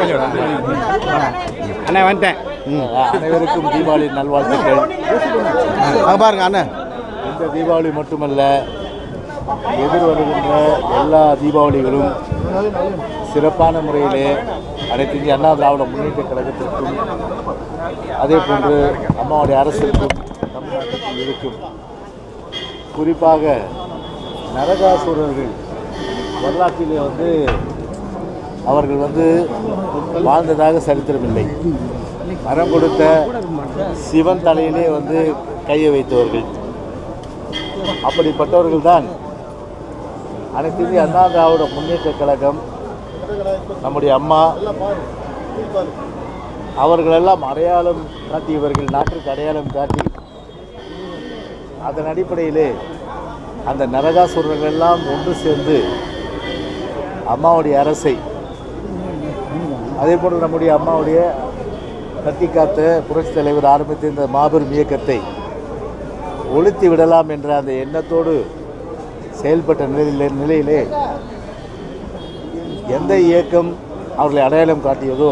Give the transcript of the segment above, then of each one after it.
அண்ணா வந்துட்டேன் அனைவருக்கும் தீபாவளி நல்வாழ்த்துக்கள் அங்கே பாருங்க அண்ணன் இந்த தீபாவளி மட்டுமல்ல எதிர் வருகின்ற எல்லா தீபாவளிகளும் சிறப்பான முறையிலே அனைத்து இந்திய அண்ணா திராவிட முன்னேற்ற கழகத்திற்கும் அதே போன்று அம்மாவுடைய அரசிற்கும் தமிழ்நாட்டுக்கும் இருக்கும் குறிப்பாக நரகாசுரர்கள் வரலாற்றிலே வந்து அவர்கள் வந்து வாழ்ந்ததாக சரித்திரமில்லை மரம் கொடுத்த சிவன் தலையிலே வந்து கையை வைத்தவர்கள் அப்படிப்பட்டவர்கள் தான் அனைத்து இந்திய அண்ணா திராவிட முன்னேற்ற கழகம் நம்முடைய அம்மா அவர்களெல்லாம் அடையாளம் காட்டியவர்கள் நாட்டிற்கு அடையாளம் காட்டி அதன் அடிப்படையிலே அந்த நரகாசுரர்கள் எல்லாம் ஒன்று சேர்ந்து அம்மாவுடைய அரசை அதே போன்று நம்முடைய அம்மாவுடைய கட்டி காத்த புரட்சித் தலைவர் ஆரம்பித்த இந்த மாபெரும் இயக்கத்தை ஒழித்து விடலாம் என்ற அந்த எண்ணத்தோடு செயல்பட்ட நிலையிலே நிலையிலே எந்த இயக்கம் அவர்களை அடையாளம் காட்டியதோ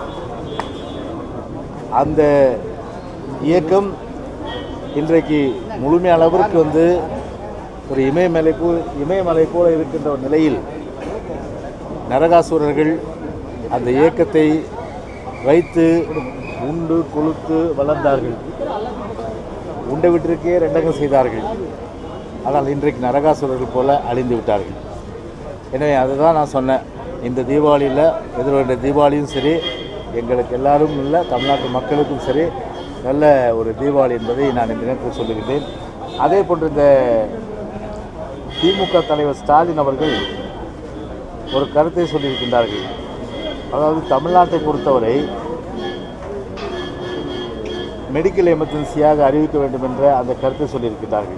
அந்த இயக்கம் இன்றைக்கு முழுமையான அளவிற்கு வந்து ஒரு இமயமலை போ இமயமலை போல இருக்கின்ற ஒரு நிலையில் நரகாசுரர்கள் அந்த இயக்கத்தை வைத்து உண்டு கொழுத்து வளர்ந்தார்கள் உண்டை விட்டிருக்கே ரெண்டகம் செய்தார்கள் ஆனால் இன்றைக்கு நரகாசுரர்கள் போல அழிந்து விட்டார்கள் எனவே அதுதான் நான் சொன்னேன் இந்த தீபாவளியில் எதிர்வருட தீபாவளியும் சரி எங்களுக்கு எல்லாரும் இல்லை தமிழ்நாட்டு மக்களுக்கும் சரி நல்ல ஒரு தீபாவளி என்பதை நான் இந்த நேரத்தில் சொல்லுகின்றேன் அதே போன்று இந்த திமுக தலைவர் ஸ்டாலின் அவர்கள் ஒரு கருத்தை சொல்லியிருக்கின்றார்கள் அதாவது தமிழ்நாட்டை பொறுத்தவரை மெடிக்கல் எமர்ஜென்சியாக அறிவிக்க வேண்டும் என்ற அந்த கருத்தை சொல்லியிருக்கிறார்கள்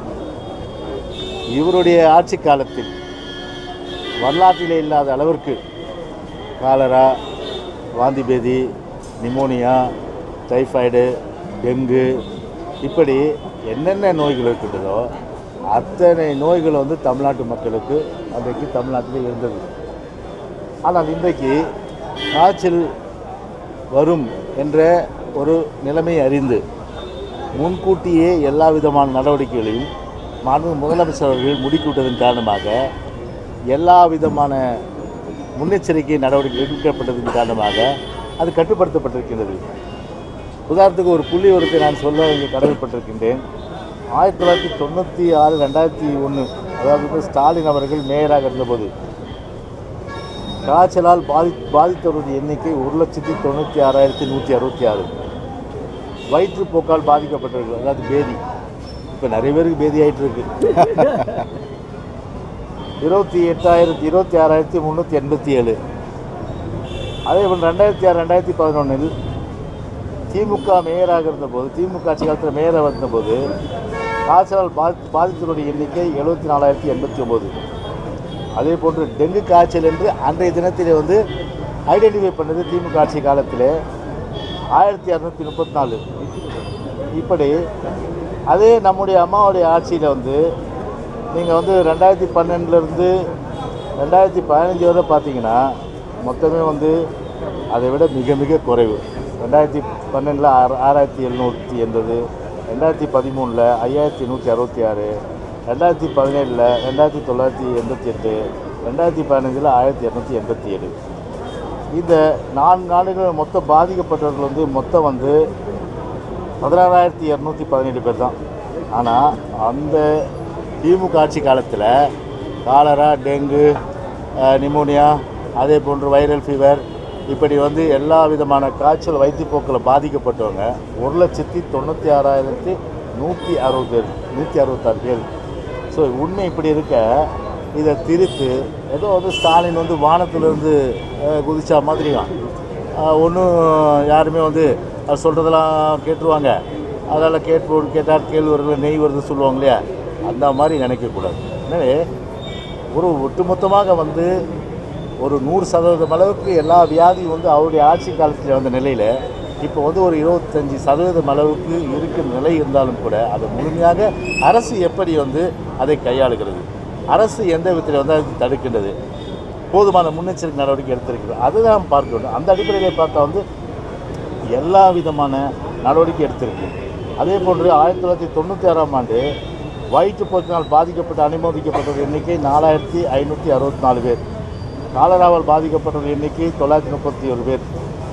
இவருடைய ஆட்சி காலத்தில் வரலாற்றிலே இல்லாத அளவிற்கு காலரா வாந்தி பேதி நிமோனியா டைஃபாய்டு டெங்கு இப்படி என்னென்ன நோய்கள் இருக்கின்றதோ அத்தனை நோய்கள் வந்து தமிழ்நாட்டு மக்களுக்கு அன்றைக்கு தமிழ்நாட்டில் இருந்தது ஆனால் இன்றைக்கு காய்ச்சல் வரும் என்ற ஒரு நிலைமை அறிந்து முன்கூட்டியே எல்லா விதமான நடவடிக்கைகளையும் மாண்பு முதலமைச்சர் அவர்கள் முடுக்கிவிட்டதன் காரணமாக எல்லா விதமான முன்னெச்சரிக்கை நடவடிக்கை எடுக்கப்பட்டதன் காரணமாக அது கட்டுப்படுத்தப்பட்டிருக்கின்றது உதாரணத்துக்கு ஒரு புள்ளி ஒருத்தை நான் சொல்ல இங்கே கடமைப்பட்டிருக்கின்றேன் ஆயிரத்தி தொள்ளாயிரத்தி தொண்ணூற்றி ஆறு ரெண்டாயிரத்தி ஒன்று அதாவது வந்து ஸ்டாலின் அவர்கள் மேயராக இருந்தபோது காய்ச்சலால் பாதி பாதித்தவருடைய எண்ணிக்கை ஒரு லட்சத்தி தொண்ணூற்றி ஆறாயிரத்தி நூற்றி அறுபத்தி ஆறு வயிற்றுப்போக்கால் பாதிக்கப்பட்டிருக்கு அதாவது பேதி இப்போ நிறைய பேருக்கு பேதி ஆயிட்டு இருக்கு இருபத்தி எட்டாயிரத்தி இருபத்தி ஆறாயிரத்தி முந்நூற்றி எண்பத்தி ஏழு அதே போல் ரெண்டாயிரத்தி ஆறு ரெண்டாயிரத்தி பதினொன்றில் திமுக மேயராக இருந்தபோது திமுக ஆட்சி காலத்தில் மேயராக இருந்தபோது காய்ச்சலால் பாதி பாதித்தவருடைய எண்ணிக்கை எழுபத்தி நாலாயிரத்தி எண்பத்தி ஒம்பது அதே போன்று டெங்கு காய்ச்சல் என்று அன்றைய தினத்திலே வந்து ஐடென்டிஃபை பண்ணது திமுக ஆட்சி காலத்தில் ஆயிரத்தி இரநூத்தி முப்பத்தி நாலு இப்படி அதே நம்முடைய அம்மாவுடைய ஆட்சியில் வந்து நீங்கள் வந்து ரெண்டாயிரத்தி பன்னெண்டுலேருந்து ரெண்டாயிரத்தி பதினஞ்சு வரை பார்த்தீங்கன்னா மொத்தமே வந்து அதை விட மிக மிக குறைவு ரெண்டாயிரத்தி பன்னெண்டில் ஆறு ஆறாயிரத்தி எழுநூற்றி எண்பது ரெண்டாயிரத்தி பதிமூணில் ஐயாயிரத்தி நூற்றி அறுபத்தி ஆறு ரெண்டாயிரத்தி பதினேழில் ரெண்டாயிரத்தி தொள்ளாயிரத்தி எண்பத்தி எட்டு ரெண்டாயிரத்தி பதினஞ்சில் ஆயிரத்தி இரநூத்தி எண்பத்தி ஏழு இந்த நான்கு ஆண்டுகள் மொத்தம் பாதிக்கப்பட்டவர்கள் வந்து மொத்தம் வந்து பதினாறாயிரத்தி இரநூத்தி பதினேழு பேர் தான் ஆனால் அந்த திமுக ஆட்சி காலத்தில் காலரா டெங்கு அஹ், நிமோனியா அதே போன்று வைரல் ஃபீவர் இப்படி வந்து எல்லா விதமான காய்ச்சல் வயிற்றுப்போக்கில் பாதிக்கப்பட்டவங்க ஒரு லட்சத்தி தொண்ணூற்றி ஆறாயிரத்தி நூற்றி அறுபது பேர் நூற்றி அறுபத்தாறு பேர் ஸோ உண்மை இப்படி இருக்க இதை திரித்து ஏதோ வந்து ஸ்டாலின் வந்து வானத்திலிருந்து அஹ், குதிச்சா மாதிரியும் ஒன்றும் யாருமே வந்து அவர் சொல்கிறதெல்லாம் கேட்டுருவாங்க அதெல்லாம் கேட்பு கேட்டால் கேள்வி வருது நெய் வருதுன்னு சொல்லுவாங்க இல்லையா அந்த மாதிரி நினைக்கக்கூடாது எனவே ஒரு ஒட்டுமொத்தமாக வந்து ஒரு நூறு சதவீதம் அளவுக்கு எல்லா வியாதியும் வந்து அவருடைய ஆட்சி காலத்தில் வந்த நிலையில் இப்போ வந்து ஒரு இருபத்தஞ்சி சதவீதம் அளவுக்கு இருக்கிற நிலை இருந்தாலும் கூட அதை முழுமையாக அரசு எப்படி வந்து அதை கையாளுகிறது அரசு எந்த விதத்தில் வந்து அதை தடுக்கின்றது போதுமான முன்னெச்சரிக்கை நடவடிக்கை எடுத்திருக்கிறோம் அதுதான் பார்க்க வேண்டும் அந்த அடிப்படையில் பார்த்தா வந்து எல்லா விதமான நடவடிக்கை எடுத்திருக்கு அதே போன்று ஆயிரத்தி தொள்ளாயிரத்தி தொண்ணூற்றி ஆறாம் ஆண்டு வயிற்றுப்போக்கினால் பாதிக்கப்பட்டு அனுமதிக்கப்பட்டவர் எண்ணிக்கை நாலாயிரத்தி ஐநூற்றி அறுபத்தி நாலு பேர் காலராவால் பாதிக்கப்பட்டவர் எண்ணிக்கை தொள்ளாயிரத்தி முப்பத்தி ஒரு பேர்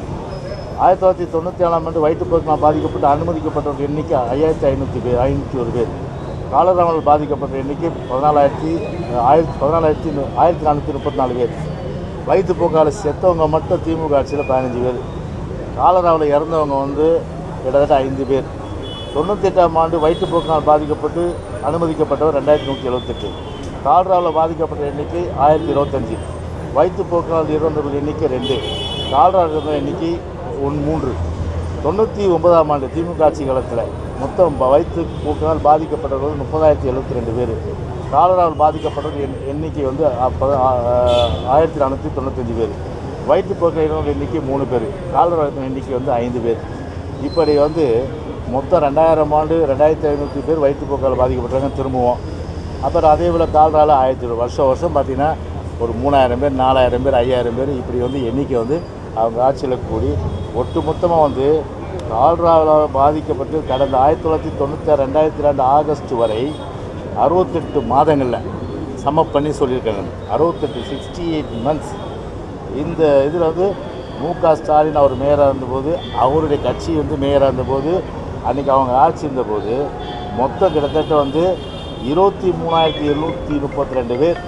ஆயிரத்தி தொள்ளாயிரத்தி தொண்ணூற்றி ஏழாம் ஆண்டு வயிற்றுப்போக்கினால் பாதிக்கப்பட்டு அனுமதிக்கப்பட்டவர் எண்ணிக்கை ஐயாயிரத்தி ஐநூற்றி பேர் ஐநூற்றி ஒரு பேர் காலராவால் பாதிக்கப்பட்ட எண்ணிக்கை பதினாலாயிரத்தி ஆயிரத்தி பதினாலாயிரத்தி ஆயிரத்தி நானூற்றி முப்பத்தி நாலு பேர் வயிற்றுப்போக்கால் செத்தவங்க மட்டும் திமுக ஆட்சியில் பதினஞ்சு பேர் காலராவில் இறந்தவங்க வந்து கிட்டத்தட்ட ஐந்து பேர் தொண்ணூற்றி எட்டாம் ஆண்டு வயிற்றுப்போக்கினால் பாதிக்கப்பட்டு அனுமதிக்கப்பட்டவர் ரெண்டாயிரத்தி நூற்றி எழுபத்தெட்டு கால்ராவில் பாதிக்கப்பட்ட எண்ணிக்கை ஆயிரத்தி இருபத்தஞ்சி வயிற்றுப்போக்கினால் இறந்தவர்கள் எண்ணிக்கை ரெண்டு கால்ரா இறந்த எண்ணிக்கை ஒன் மூன்று தொண்ணூற்றி ஒன்பதாம் ஆண்டு திமுக ஆட்சி காலத்தில் மொத்தம் ப- வயிற்றுப்போக்கினால் பாதிக்கப்பட்டவர்கள் முப்பதாயிரத்தி எழுபத்தி ரெண்டு பேர் காலராவில் பாதிக்கப்பட்டவர்கள் எண் எண்ணிக்கை வந்து அப்ப- ஆ- ஆ- ஆயிரத்தி நானூற்றி தொண்ணூத்தஞ்சு பேர் வயிற்றுப்போக்கு இறந்தவர்கள் எண்ணிக்கை மூணு பேர் காலரா எண்ணிக்கை வந்து ஐந்து பேர் இப்படி வந்து மொத்தம் ரெண்டாயிரம் ஆண்டு ரெண்டாயிரத்தி ஐநூற்றி பேர் வயிற்றுப்போக்கால் பாதிக்கப்பட்டாங்க திரும்பவும் அப்புறம் அதே போல் கால்ரால ஆயிரத்தி ஒரு வருஷம் வருஷம் பார்த்திங்கன்னா ஒரு மூணாயிரம் பேர் நாலாயிரம் பேர் ஐயாயிரம் பேர் இப்படி வந்து எண்ணிக்கை வந்து அவங்க ஆட்சியில் கூடி ஒட்டு மொத்தமாக வந்து கால்ராவில் பாதிக்கப்பட்டு கடந்த ஆயிரத்தி தொள்ளாயிரத்தி தொண்ணூற்றி ரெண்டாயிரத்தி ரெண்டு ஆகஸ்ட் வரை அறுபத்தெட்டு மாதங்களில் சம பண்ணி சொல்லியிருக்காங்க அறுபத்தெட்டு சிக்ஸ்டி எயிட் மந்த்ஸ் இந்த இதில் வந்து மு க ஸ்டாலின் அவர் மேயராக இருந்தபோது அவருடைய கட்சி வந்து மேயராக இருந்தபோது அன்றைக்கி அவங்க ஆட்சி இருந்தபோது மொத்தம் கிட்டத்தட்ட வந்து இருபத்தி மூணாயிரத்தி எழுநூற்றி முப்பத்தி ரெண்டு பேர்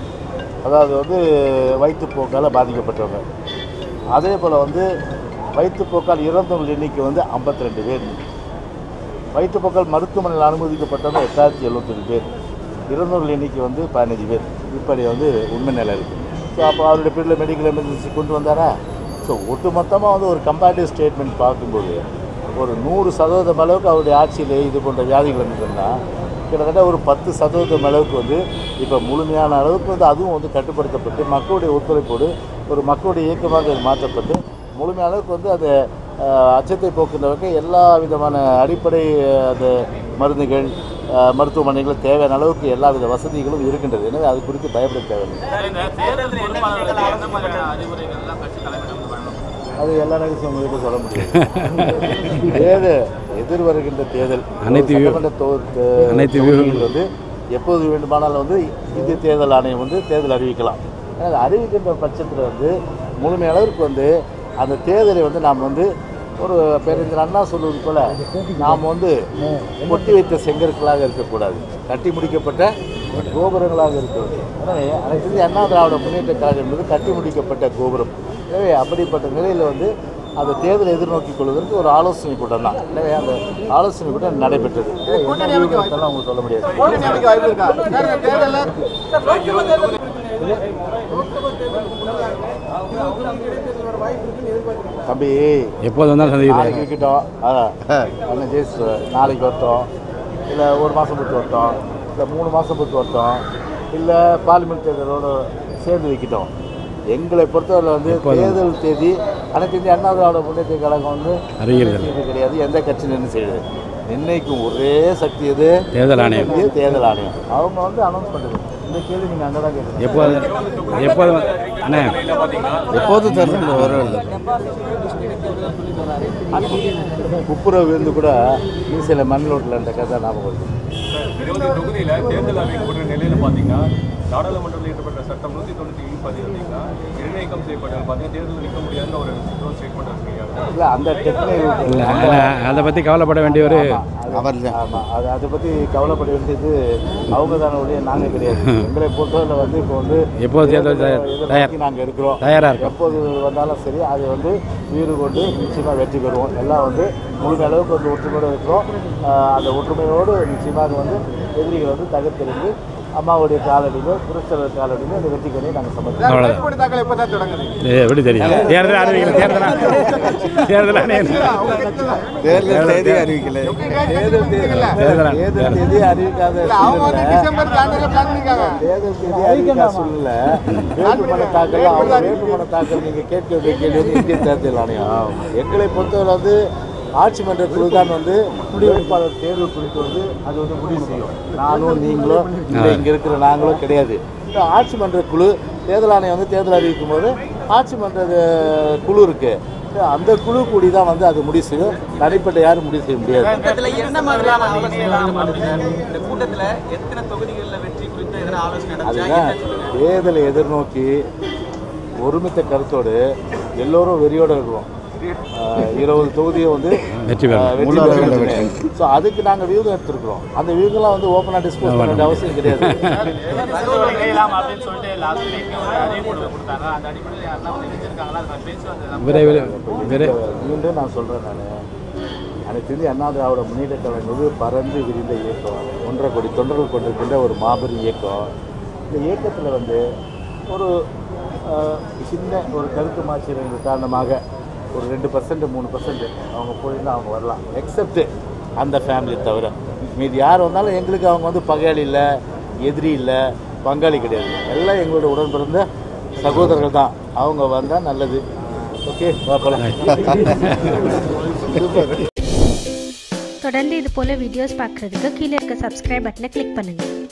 அதாவது வந்து வயிற்றுப்போக்கால் பாதிக்கப்பட்டவங்க அதே போல் வந்து வயிற்றுப்போக்கால் இறந்தவர்கள் எண்ணிக்கை வந்து 52 ரெண்டு பேர் வயிற்றுப்போக்கால் மருத்துவமனையில் அனுமதிக்கப்பட்டவங்க எட்டாயிரத்தி எழுபத்தொரு பேர் இறந்தவர்கள் எண்ணிக்கை வந்து பதினஞ்சு பேர் இப்படி வந்து உண்மை நிலை இருக்குது ஸோ அப்போ அவருடைய பேரில் மெடிக்கல் எமர்ஜென்சி கொண்டு வந்தாரா ஸோ ஒட்டுமொத்தமாக வந்து ஒரு கம்பேரிட்டிவ் ஸ்டேட்மெண்ட் பார்க்கும்போது ஒரு நூறு சதவீதம் அளவுக்கு அவருடைய ஆட்சியில் இது போன்ற வியாதிகள் இருந்ததுன்னா கிட்டத்தட்ட ஒரு பத்து சதவீதம் அளவுக்கு வந்து இப்போ முழுமையான அளவுக்கு வந்து அதுவும் வந்து கட்டுப்படுத்தப்பட்டு மக்களுடைய ஒத்துழைப்போடு ஒரு மக்களுடைய இயக்கமாக இது மாற்றப்பட்டு முழுமையான அளவுக்கு வந்து அந்த அஹ், அச்சத்தை போக்குறவங்க எல்லா விதமான அடிப்படை அஹ், அந்த மருந்துகள் அஹ், மருத்துவமனைகள் தேவையான அளவுக்கு எல்லா வித வசதிகளும் இருக்கின்றது எனவே அது குறித்து பயப்பட தேவையில்லை இந்த தேர்தல் பொறுப்பாளர்களுக்கு எந்த மாதிரியான அறிவுரைகள்லாம் கட்சி தலைமையிடம் வழங்கும் அது எல்லா நேரத்தையும் உங்ககிட்ட சொல்ல முடியாது தேர்தல் எதிர் வருகின்ற தேர்தல் அனைத்து ஒரு வியூ- சட்டமன்ற தொ- தொ- அனைத்து தொகுதியில் வந்து எப்போது வேண்டுமானாலும் வந்து இந்திய தேர்தல் ஆணையம் வந்து தேர்தல் அறிவிக்கலாம் ஆனால் அது அறிவிக்கின்ற பட்சத்தில் வந்து முழுமை அளவிற்கு வந்து அந்த தேர்தலை வந்து நாம் வந்து ஒரு பேரறிஞர் அண்ணா சொல்வது போல நாம் வந்து கொட்டி வைத்த செங்கற்களாக இருக்கக்கூடாது கட்டி முடிக்கப்பட்ட கோபுரங்களாக இருக்கிறது எனவே அனைத்து இந்திய அண்ணா திராவிட முன்னேற்ற கழகம் என்பது கட்டி முடிக்கப்பட்ட கோபுரம் எனவே அப்படிப்பட்ட நிலையில் வந்து அந்த தேர்தலை எதிர்நோக்கி கொள்வதற்கு ஒரு ஆலோசனை கூட்டம் தான் எனவே அந்த ஆலோசனை கூட்டம் நடைபெற்றது என்ன வியூகத்தெல்லாம் உங்களுக்கு சொல்ல முடியாது தம்பி எப்போது வந்தாலும் சந்திக்கிறேன் நாளைக்கு வைக்கிட்டோம் அதான் அண்ணன் ஜெயிச்சு நாளைக்கு வரட்டும் இல்லை ஒரு மாதம் பொறுத்து வரட்டும் இல்லை மூணு மாதம் பொறுத்து வரட்டும் இல்லை பார்லிமெண்ட் தேர்தலோடு சேர்ந்து வைக்கிட்டோம் எங்களை பொறுத்தவரை வந்து தேர்தல் தேதி அனைத்து இந்திய அண்ணா திராவிட முன்னேற்ற கழகம் வந்து அறிகிறது இது கிடையாது எந்த கட்சி நின்று செய்யுது நிர்ணயிக்கும் ஒரே சக்தி எது தேர்தல் ஆணையம் இந்திய தேர்தல் ஆணையம் அவங்க வந்து அனௌன்ஸ் பண்ணுறது இந்த கேள்வி நீங்கள் அங்கே தான் கேட்கணும் எப்போது எப்போது அண்ணே எப்போது தேர்தல் வரவில்லை குப்புரவு விழுந்து கூட மீசையில் மண் ஓட்டில் அந்த கதை ஞாபகம் வருது இருபது தொகுதியில் தேர்தல் அறிவிக்கப்பட்ட நிலையில் பார்த்தீங்கன்னா நாடாளுமன்றத்தில் இயற்றப்பட்ட சட்டம் நூற்றி தொண்ணூற்றி பதி பார்த்தீங்கன்னா இடைநீக்கம் செய்யப்பட்டது பார்த்தீங்கன்னா தேர்தல் நிற்க முடியாதுன்னு ஒரு ஸ்டேட்மெண்ட் இருக்கு இல்லை அந்த டெக்னிக் இல்லை அதை பற்றி கவலைப்பட வேண்டிய ஒரு அவர் தான். ஆமாம் அது அதை பற்றி கவலைப்பட வேண்டியது அவங்க தானே ஒழிய நாங்கள் கிடையாது எங்களை பொறுத்தவரை வந்து இப்போ வந்து எப்போது தேர்தல் தயார் தயார் நாங்கள் இருக்கிறோம் தயாராக இருக்கும் எப்போது வந்தாலும் சரி அது வந்து வீடு கொண்டு நிச்சயமாக வெற்றி பெறுவோம் எல்லாம் வந்து முழு அளவுக்கு வந்து ஒற்றுமையோடு இருக்கிறோம் ஆஹ் அந்த ஒற்றுமையோடு நிச்சயமாக வந்து எதிரிகள் வந்து தகர்த்தெறிந்து அம்மாவுடைய காலடியிலோ புரட்சலர் காலடியிலோ அந்த வெற்றி கொண்டே நாங்கள் சமர்ப்போம் அவ்வளோதான் இது எப்படி தெரியும் தேர்தல் அறிவிக்கல தேர்தல் தேர்தல் ஆணையம் தேர்தல் தேதி அறிவிக்கல தேர்தல் தேதி தேர்தல் தேர்தல் தேதி அறிவிக்காத சூழ்நிலை தேர்தல் தேதி அறிவிக்காத சூழ்நிலை வேட்புமனு தாக்கல் அவங்க வேட்புமனு தாக்கல் நீங்க கேட்க வேண்டிய கேள்வி வந்து இந்திய தேர்தல் ஆணையம் எங்களை பொறுத்தவரை வந்து ஆட்சி மன்ற குழு தான் வந்து வேட்பாளர் தேர்வு குறித்து வந்து அது வந்து முடிவு செய்யும் நானும் நீங்களும் இல்லை இங்கே இருக்கிற நாங்களும் கிடையாது இந்த ஆட்சி மன்ற குழு தேர்தல் ஆணையம் வந்து தேர்தல் அறிவிக்கும் போது ஆட்சி மன்ற அஹ், குழு இருக்குது அந்த குழு கூடி தான் வந்து அது முடிவு செய்யும் தனிப்பட்ட யாரும் முடிவு செய்ய முடியாது கூட்டத்துல என்ன மாதிரியான ஆலோசனை எல்லாம் இந்த கூட்டத்துல எத்தனை தொகுதிகளில் வெற்றி குறித்து எதனா ஆலோசனை நடந்துச்சா அதுதான் என்னன்னு சொல்லுங்க. தேர்தலை எதிர்நோக்கி ஒருமித்த கருத்தோடு எல்லோரும் வெறியோடு இருக்கிறோம் ஆஹ் இருபது தொகுதியை வந்து வெற்றி பெறணும். ஆஹ் வெற்றி பெறணும் ஸோ அதுக்கு நாங்கள் வியூகம் எடுத்துருக்குறோம் அந்த வியூகம்லாம் வந்து ஓப்பனாக டிஸ்கஸ் பண்ண வேண்டிய அவசியம் கிடையாது தகவல் வெளியிடலாம் அப்படின்னு சொல்லிட்டு லாஸ்ட் வீக் ஒரு அறிவிப்பு கொடுத்தாங்க அந்த அடிப்படையில் யாரெல்லாம் வந்து இணைஞ்சிருக்காங்களா அது மாதிரி பேச்சு வந்தது விரைவில் விரை மீண்டும் நான் சொல்கிறேன் நான் அனைத்து இந்திய அண்ணா திராவிட முன்னேற்ற கழகம் மீது பறந்து விரிந்த இயக்கம் ஒன்றரை கோடி தொண்டர்கள் கொண்டிருக்கின்ற ஒரு மாபெரும் இயக்கம் இந்த இயக்கத்தில் வந்து ஒரு ஆஹ், சின்ன ஒரு கருத்து மாற்றங்கள் காரணமாக ஒரு ரெண்டு பர்சன்ட் மூணு பர்சன்ட் அவங்க போயிருந்தா அவங்க வரலாம் எக்ஸப்ட் அந்த ஃபேமிலி தவிர மீதி யார் வந்தாலும் எங்களுக்கு அவங்க வந்து பகையாளி இல்லை எதிரி இல்லை பங்காளி கிடையாது எல்லாம் எங்களோட உடன் பிறந்த சகோதரர்கள் தான் அவங்க வந்தால் நல்லது ஓகே பார்க்கலாம் தொடர்ந்து இது போல வீடியோஸ் பார்க்குறதுக்கு கீழே இருக்க சப்ஸ்கிரைப் பட்டனை கிளிக் பண்ணுங்கள்